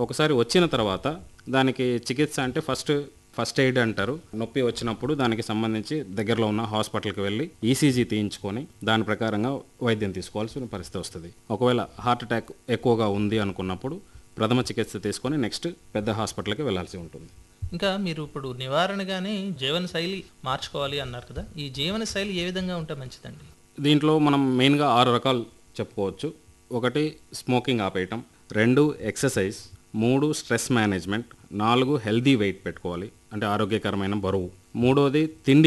ఒకసారి వచ్చిన తర్వాత దానికి చికిత్స అంటే ఫస్ట్ ఫస్ట్ ఎయిడ్ అంటారు నొప్పి వచ్చినప్పుడు దానికి సంబంధించి దగ్గరలో ఉన్న హాస్పిటల్కి వెళ్ళి ఈసీజీ తీయించుకొని దాని ప్రకారంగా వైద్యం తీసుకోవాల్సిన పరిస్థితి వస్తుంది ఒకవేళ హార్ట్ అటాక్ ఎక్కువగా ఉంది అనుకున్నప్పుడు ప్రథమ చికిత్స తీసుకొని నెక్స్ట్ పెద్ద హాస్పిటల్కి వెళ్ళాల్సి ఉంటుంది ఇంకా మీరు ఇప్పుడు నివారణగానే జీవన శైలి మార్చుకోవాలి అన్నారు కదా ఈ జీవన శైలి ఏ విధంగా ఉంటే మంచిదండి దీంట్లో మనం మెయిన్గా ఆరు రకాలు చెప్పుకోవచ్చు ఒకటి స్మోకింగ్ ఆపేయటం రెండు ఎక్సర్సైజ్ మూడు స్ట్రెస్ మేనేజ్మెంట్ నాలుగు హెల్దీ వెయిట్ పెట్టుకోవాలి అంటే ఆరోగ్యకరమైన బరువు మూడోది తిండి